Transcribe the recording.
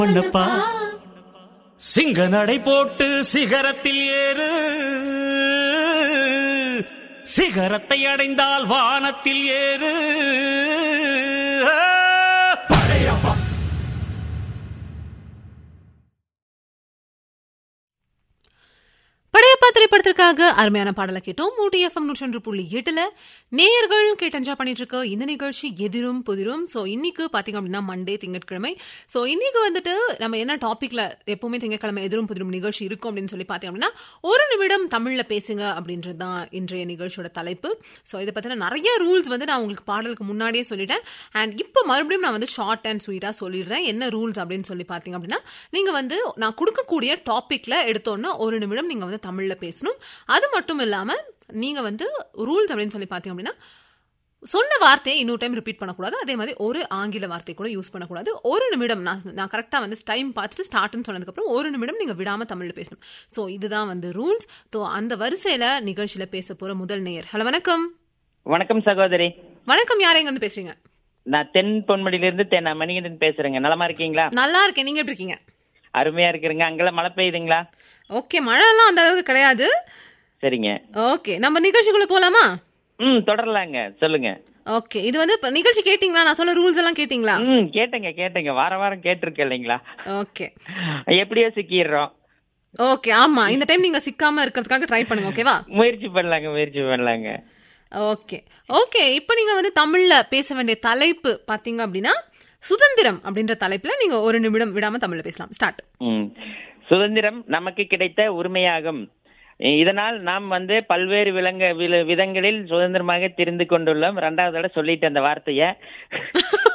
பொண்ணப்பா சிங்க நடை போட்டு சிகரத்தில் ஏறு சிகரத்தை அடைந்தால் வானத்தில் ஏறு படையப்பா திரைப்படத்திற்காக அருமையான பாடலை கேட்டோம் மூடி எஃப்எம் நூற்றொன்று புள்ளி எட்டுல நேயர்கள் கேட்டு என்ஜாய் பண்ணிட்டு இருக்க இந்த நிகழ்ச்சி எதிரும் புதிரும் ஸோ இன்னைக்கு பாத்தீங்க அப்படின்னா மண்டே திங்கட்கிழமை ஸோ இன்னைக்கு வந்துட்டு நம்ம என்ன டாபிக்ல எப்பவுமே திங்கட்கிழமை எதிரும் புதிரும் நிகழ்ச்சி இருக்கும் அப்படின்னு சொல்லி பார்த்தீங்க அப்படின்னா ஒரு நிமிடம் தமிழ்ல பேசுங்க அப்படின்றது தான் இன்றைய நிகழ்ச்சியோட தலைப்பு ஸோ இதை பத்தின நிறைய ரூல்ஸ் வந்து நான் உங்களுக்கு பாடலுக்கு முன்னாடியே சொல்லிட்டேன் அண்ட் இப்போ மறுபடியும் நான் வந்து ஷார்ட் அண்ட் ஸ்வீட்டா சொல்லிடுறேன் என்ன ரூல்ஸ் அப்படின்னு சொல்லி பார்த்தீங்க அப்படின்னா நீங்க வந்து நான் கொடுக்கக்கூடிய டாபிக்ல எடுத்தோன்னா ஒரு நிமிடம் நீங்க வந்து தமிழ்ல பேசணும் அது மட்டும் இல்லாம நீங்க வந்து ரூல்ஸ் அப்படின்னு சொல்லி பார்த்தீங்க அப்படின்னா சொன்ன வார்த்தையை இன்னொரு டைம் ரிப்பீட் பண்ணக்கூடாது அதே மாதிரி ஒரு ஆங்கில வார்த்தை கூட யூஸ் பண்ணக்கூடாது ஒரு நிமிடம் நான் நான் கரெக்டாக வந்து டைம் பார்த்துட்டு ஸ்டார்ட்னு சொன்னதுக்கப்புறம் ஒரு நிமிடம் நீங்கள் விடாமல் தமிழில் பேசணும் ஸோ இதுதான் வந்து ரூல்ஸ் ஸோ அந்த வரிசையில் நிகழ்ச்சியில் பேச போகிற முதல் நேயர் ஹலோ வணக்கம் வணக்கம் சகோதரி வணக்கம் யார் எங்க வந்து பேசுறீங்க நான் தென் பொன்மடியிலிருந்து தென் மணிகண்டன் பேசுறேங்க நலமா இருக்கீங்களா நல்லா இருக்கேன் நீங்க எப்படி இருக்கீங்க அருமையா இருக்கிறீங்க அங்கெல்லாம் மழை பெய்யுதுங்களா ஓகே மழைலாம் அந்த அளவுக்கு கிடையாது சரிங்க ஓகே நம்ம நிகழ்ச்சிக்குள்ள போலாமா ம் தொடரலாங்க சொல்லுங்க ஓகே இது வந்து இப்ப நிகழ்ச்சி கேட்டிங்களா நான் சொன்ன ரூல்ஸ் எல்லாம் கேட்டிங்களா ம் கேட்டேங்க கேட்டேங்க வார வாரம் கேட்டிருக்கேன் இல்லைங்களா ஓகே எப்படியோ சிக்கிடுறோம் ஓகே ஆமா இந்த டைம் நீங்க சிக்காம இருக்கிறதுக்காக ட்ரை பண்ணுங்க ஓகேவா முயற்சி பண்ணலாங்க முயற்சி பண்ணலாங்க ஓகே ஓகே இப்போ நீங்க வந்து தமிழ்ல பேச வேண்டிய தலைப்பு பாத்தீங்க அப்படின்னா சுதந்திரம் அப்படின்ற தலைப்புல நீங்க ஒரு நிமிடம் விடாம தமிழ்ல பேசலாம் ஸ்டார்ட் ம் சுதந்திரம் நமக்கு கிடைத்த உரிமையாகும் இதனால் நாம் வந்து பல்வேறு விலங்க வில- விதங்களில் சுதந்திரமாக தெரிந்து கொண்டுள்ளோம் ரெண்டாவது தடவை சொல்லிட்டு அந்த வார்த்தைய